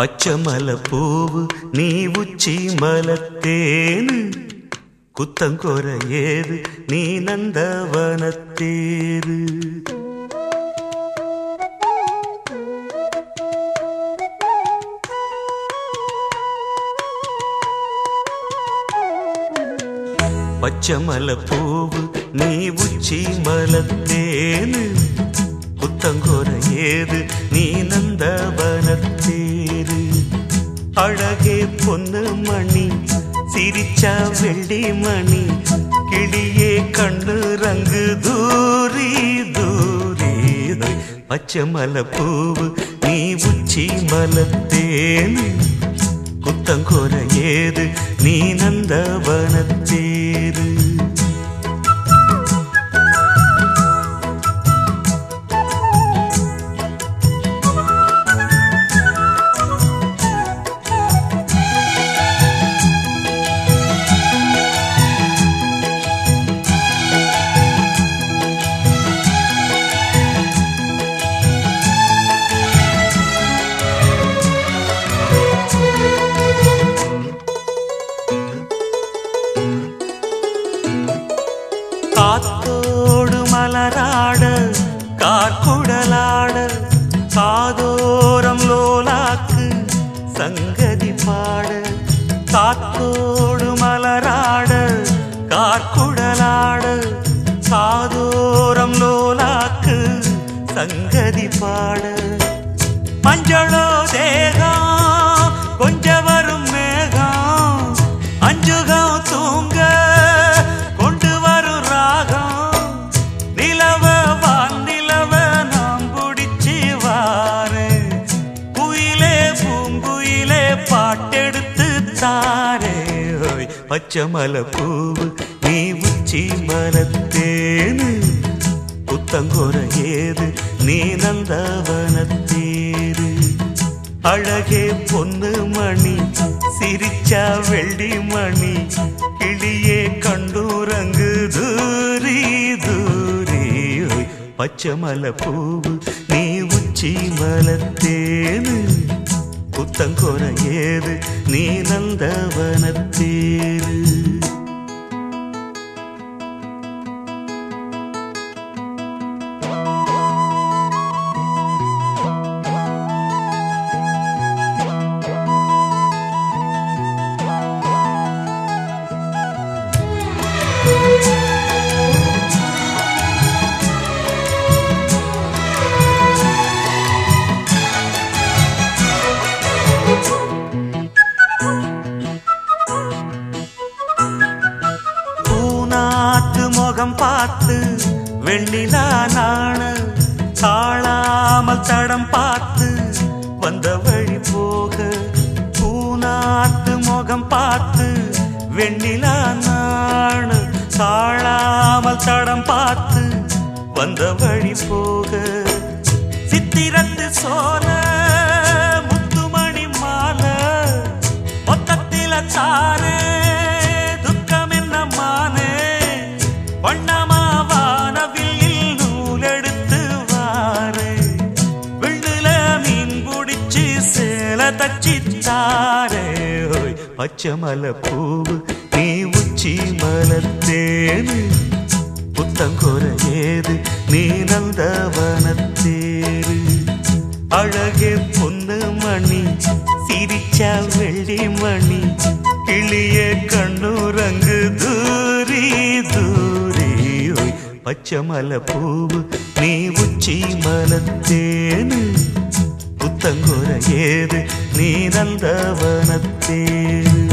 പച്ചമല പൂവ് നീ ഉച്ചി മലത്തേന് കുത്തംകൊര ഏത് നീ നന്ദവനത്തേര് പച്ചമല പൂവ് നീ ഉച്ചി മലത്തേന് കുത്തങ്കൊര ഏത് നീ നന്ദവനത്തേര് അഴകേ പൊന്ന് മണി സിരിച്ച വെള്ളി മണി കിളിയെ കണ്ണ് റങ്ക് ദൂരി ദൂരി പച്ചമല പൂവ് നീ ഉച്ചി മലത്തേന് കുത്തങ്കൊര ഏത് നീ നന്ദവനത്തേര് കാത്തോട് മലരാട് കാർക്കുടലാട് കാതോരം ലോലാക്ക് സംഗതി പാട് കാത്തോട് മലരാട് കാർക്കുടലാട് കാതോരം ലോലാക്ക് സംഗതി പാട് மஞ்சளோ தேகம் கொஞ்சம் வரும் மேகம் அஞ்சுகம் தூங்க கொண்டு வரும் ராகம் நிலவ வான் நிலவ நாம் பிடிச்சி வாரு குயிலே பூங்குயிலே பாட்டெடுத்து தாரே ஓய் பச்சை மலை பூவு நீ உச்சி மலத்தேனு புத்தங்கொர ஏது நீ நந்தவனத்தேரு அழகே பொன்னு மணி சிரிச்சா வெள்ளி மணி கிளியே கண்டூரங்கு தூரி தூரி ஓய் பச்சை மலை பூவு நீ உச்சி மலத்தேனு புத்தங்கொர ஏது நீ நந்தவனத்தேரு பூநாத்து முகம் பார்த்து வெண்ணிலா நாண தாழாமல் தடம் பார்த்து வந்த வழி போக பூநாத்து முகம் பார்த்து வெண்ணிலா நாண தாழாமல் தடம் பார்த்து வந்த வழி போக சித்திரத்து சோல முத்துமணி மாலை மொத்தத்தில தாரே துக்கம் என்ன மானே வண்ணமாவானவில் நூலெடுத்து வாரே விண்ணுல மீன் பிடிச்சு சேல தச்சி தாரே ஓய் பச்சை மலை பூவு நீ உச்சி மலத்தேனு புத்தங்கொர ஏது நீ நந்தவனத்தேரு அழகே பொன்னு மணி சிரிச்சா வெள்ளி மணி கிளியே கண்ணுரங்கு தூரி தூரி ஓய் பச்சை மலை பூவு நீ உச்சி மலத்தேனு புத்தங்கொர ஏது நீ நந்தவனத்தேரு